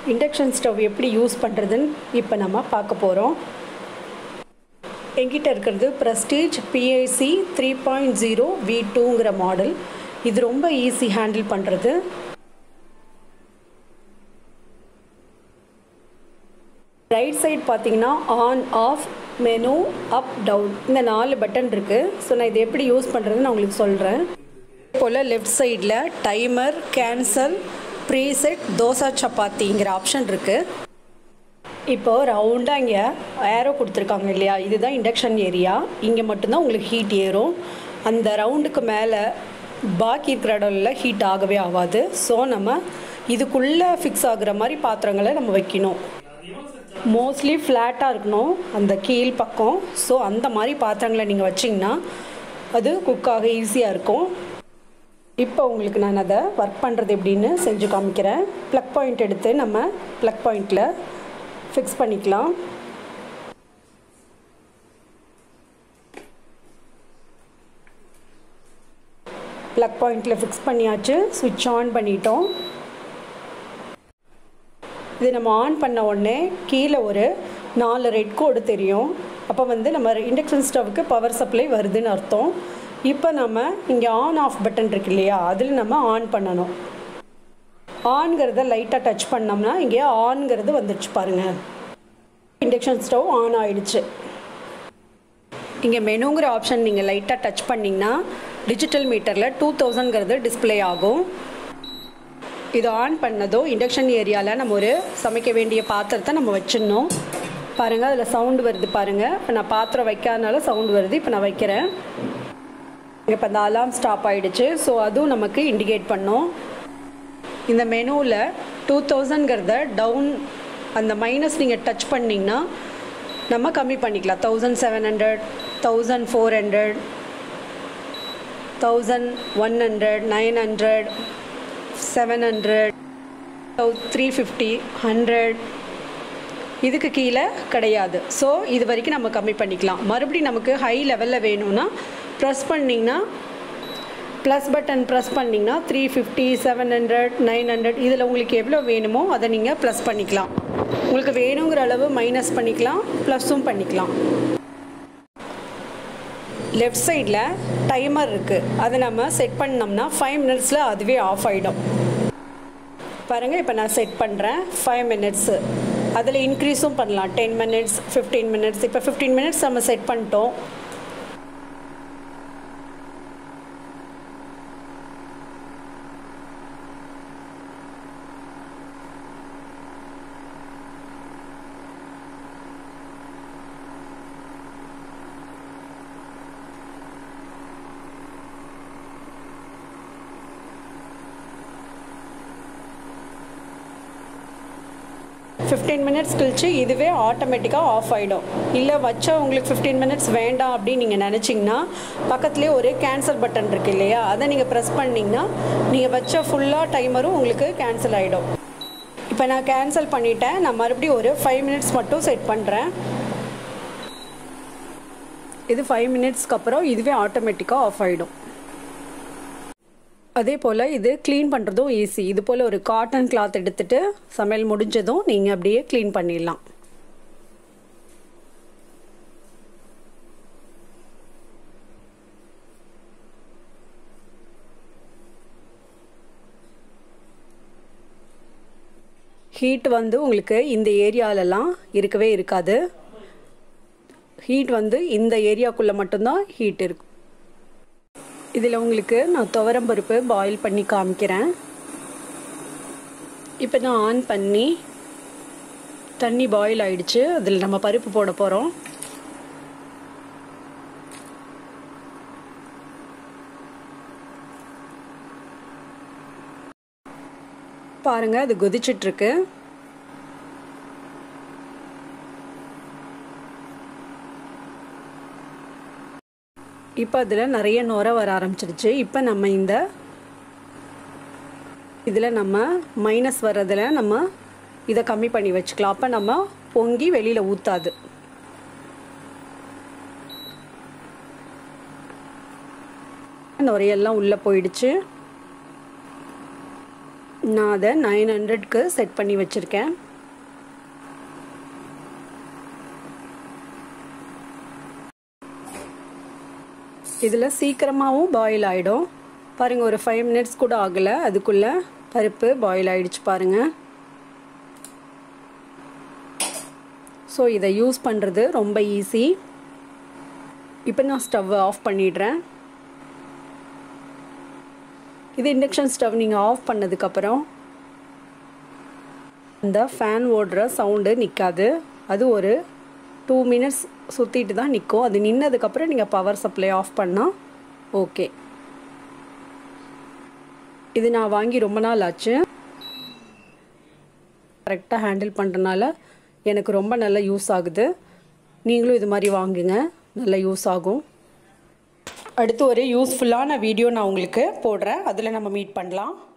induction stove எப்படி use பண்ணுறதுன்னு இப்போ நம்ம பார்க்க போகிறோம் என்கிட்ட இருக்கிறது Prestige PIC three point zero V டூங்கிற மாடல் இது ரொம்ப ஈஸி ஹேண்டில் பண்ணுறது ரைட் சைட் பார்த்தீங்கன்னா on off menu up down இந்த நாலு பட்டன் இருக்குது ஸோ நான் இதை எப்படி யூஸ் பண்ணுறதுன்னு நான் உங்களுக்கு சொல்கிறேன் போல் லெஃப்ட் சைடில் டைமர் கேன்சல் ப்ரீசெட் தோசா சப்பாத்திங்கிற ஆப்ஷன் இருக்குது இப்போ ரவுண்டாக இங்கே ஏரோ கொடுத்துருக்காங்க இல்லையா இதுதான் இண்டக்ஷன் ஏரியா இங்கே மட்டும்தான் உங்களுக்கு ஹீட் ஏறும் அந்த ரவுண்டுக்கு மேலே பாக்கி இருக்கிற இடம்ல ஹீட் ஆகவே ஆகாது ஸோ நம்ம இதுக்குள்ளே ஃபிக்ஸ் ஆகுற மாதிரி பாத்திரங்களை நம்ம வைக்கணும் மோஸ்ட்லி ஃப்ளாட்டாக இருக்கணும் அந்த கீழ் பக்கம் ஸோ அந்த மாதிரி பாத்திரங்களை நீங்கள் வச்சிங்கன்னா அது குக்காக ஈஸியாக இருக்கும் இப்போ உங்களுக்கு நான் அதை ஒர்க் பண்ணுறது எப்படின்னு செஞ்சு காமிக்கிறேன் ப்ளக் பாயிண்ட் எடுத்து நம்ம ப்ளக் பாயிண்டில் ஃபிக்ஸ் பண்ணிக்கலாம் ப்ளக் பாயிண்டில் ஃபிக்ஸ் பண்ணியாச்சு சுவிட்ச் ஆன் பண்ணிட்டோம் இது நம்ம ஆன் பண்ண உடனே கீழே ஒரு நாலு ரெட் கோடு தெரியும் அப்போ வந்து நம்ம இண்டக்ஷன் ஸ்டவ்வுக்கு பவர் சப்ளை வருதுன்னு அர்த்தம் இப்போ நம்ம இங்கே ஆன் ஆஃப் பட்டன் இருக்கு இல்லையா அதில் நம்ம ஆன் பண்ணணும் ஆன்கிறத லைட்டாக டச் பண்ணோம்னா இங்கே ஆன்கிறது வந்துடுச்சு பாருங்கள் இண்டக்ஷன் ஸ்டவ் ஆன் ஆயிடுச்சு இங்கே மெனுங்கிற ஆப்ஷன் நீங்கள் லைட்டாக டச் பண்ணிங்கன்னா டிஜிட்டல் மீட்டரில் டூ தௌசண்ட்ங்கிறது டிஸ்பிளே ஆகும் இது ஆன் பண்ணதோ இண்டக்ஷன் ஏரியாவில் நம்ம ஒரு சமைக்க வேண்டிய பாத்திரத்தை நம்ம வச்சிடணும் பாருங்கள் அதில் சவுண்டு வருது பாருங்கள் இப்போ நான் பாத்திரம் வைக்காதனால சவுண்டு வருது இப்போ நான் வைக்கிறேன் இப்போ அந்த அலாம் ஸ்டாப் ஆகிடுச்சு ஸோ அதுவும் நமக்கு இண்டிகேட் பண்ணும் இந்த மெனுவில் டூ தௌசண்ட்ங்கிறத டவுன் அந்த மைனஸ் நீங்கள் டச் பண்ணிங்கன்னா நம்ம கம்மி பண்ணிக்கலாம் thousand seven hundred thousand four hundred thousand one hundred nine hundred seven hundred three fifty hundred இதுக்கு கீழே கிடையாது ஸோ இது வரைக்கும் நம்ம கம்மி பண்ணிக்கலாம் மறுபடியும் நமக்கு ஹை லெவலில் வேணும்னா ப்ரெஸ் பண்ணிங்கன்னா ப்ளஸ் பட்டன் ப்ரெஸ் பண்ணிங்கன்னா three fifty seven hundred nine hundred இதில் உங்களுக்கு எவ்வளோ வேணுமோ அதை நீங்கள் ப்ளஸ் பண்ணிக்கலாம் உங்களுக்கு வேணுங்கிற அளவு மைனஸ் பண்ணிக்கலாம் ப்ளஸ்ஸும் பண்ணிக்கலாம் லெஃப்ட் சைடில் டைமர் இருக்குது அதை நம்ம செட் பண்ணோம்னா ஃபைவ் மினிட்ஸில் அதுவே ஆஃப் ஆகிடும் பாருங்கள் இப்போ நான் செட் பண்ணுறேன் ஃபைவ் மினிட்ஸு அதில் இன்க்ரீஸும் பண்ணலாம் டென் மினிட்ஸ் ஃபிஃப்டீன் மினிட்ஸ் இப்போ ஃபிஃப்டீன் மினிட்ஸ் நம்ம செட் பண்ணிட்டோம் ஃபிஃப்டீன் மினிட்ஸ் கழிச்சு இதுவே ஆட்டோமேட்டிக்காக ஆஃப் ஆகிடும் இல்லை வச்சா உங்களுக்கு ஃபிஃப்டீன் மினிட்ஸ் வேண்டாம் அப்படின்னு நீங்கள் நினச்சிங்கன்னா பக்கத்துலேயே ஒரு கேன்சல் பட்டன் இருக்கு இல்லையா அதை நீங்கள் ப்ரெஸ் பண்ணிங்கன்னா நீங்கள் வச்ச ஃபுல்லாக டைமரும் உங்களுக்கு கேன்சல் ஆகிடும் இப்போ நான் கேன்சல் பண்ணிட்டேன் நான் மறுபடியும் ஒரு ஃபைவ் மினிட்ஸ் மட்டும் செட் பண்ணுறேன் இது ஃபைவ் மினிட்ஸ்க்கு அப்புறம் இதுவே ஆட்டோமேட்டிக்காக ஆஃப் ஆகிடும் அதே போல் இது க்ளீன் பண்ணுறதும் ஈஸி இது போல் ஒரு காட்டன் கிளாத் எடுத்துகிட்டு சமையல் முடிஞ்சதும் நீங்கள் அப்படியே க்ளீன் பண்ணிடலாம் ஹீட் வந்து உங்களுக்கு இந்த ஏரியாலலாம் இருக்கவே இருக்காது ஹீட் வந்து இந்த ஏரியாக்குள்ளே மட்டும்தான் ஹீட் இருக்கும் இதில் உங்களுக்கு நான் துவரம் பருப்பு பாயில் பண்ணி காமிக்கிறேன் இப்போ நான் ஆன் பண்ணி தண்ணி பாயில் ஆயிடுச்சு அதில் நம்ம பருப்பு போட போகிறோம் பாருங்க அது கொதிச்சிட்ருக்கு இப்போ அதில் நிறைய நுர வர ஆரம்பிச்சிருச்சு இப்போ நம்ம இந்த இதில் நம்ம மைனஸ் வர்றதில் நம்ம இதை கம்மி பண்ணி வச்சுக்கலாம் அப்போ நம்ம பொங்கி வெளியில் ஊற்றாது நுரையெல்லாம் உள்ளே போயிடுச்சு நான் அதை நைன் ஹண்ட்ரட்க்கு செட் பண்ணி வச்சுருக்கேன் இதில் சீக்கிரமாகவும் பாயில் ஆகிடும் பாருங்கள் ஒரு ஃபைவ் மினிட்ஸ் கூட ஆகலை அதுக்குள்ளே பருப்பு பாயில் ஆகிடுச்சு பாருங்கள் ஸோ இதை யூஸ் பண்ணுறது ரொம்ப ஈஸி இப்போ நான் ஸ்டவ்வை ஆஃப் பண்ணிடுறேன் இது இண்டக்ஷன் ஸ்டவ் நீங்கள் ஆஃப் பண்ணதுக்கப்புறம் இந்த ஃபேன் ஓடுற சவுண்டு நிற்காது அது ஒரு டூ மினிட்ஸ் சுற்றிட்டு தான் நிற்கும் அது நின்னதுக்கப்புறம் நீங்கள் பவர் சப்ளை ஆஃப் பண்ணால் ஓகே இது நான் வாங்கி ரொம்ப நாள் ஆச்சு கரெக்டாக ஹேண்டில் பண்ணுறனால எனக்கு ரொம்ப நல்லா யூஸ் ஆகுது நீங்களும் இது மாதிரி வாங்குங்க நல்லா யூஸ் ஆகும் அடுத்து ஒரு யூஸ்ஃபுல்லான வீடியோ நான் உங்களுக்கு போடுறேன் அதில் நம்ம மீட் பண்ணலாம்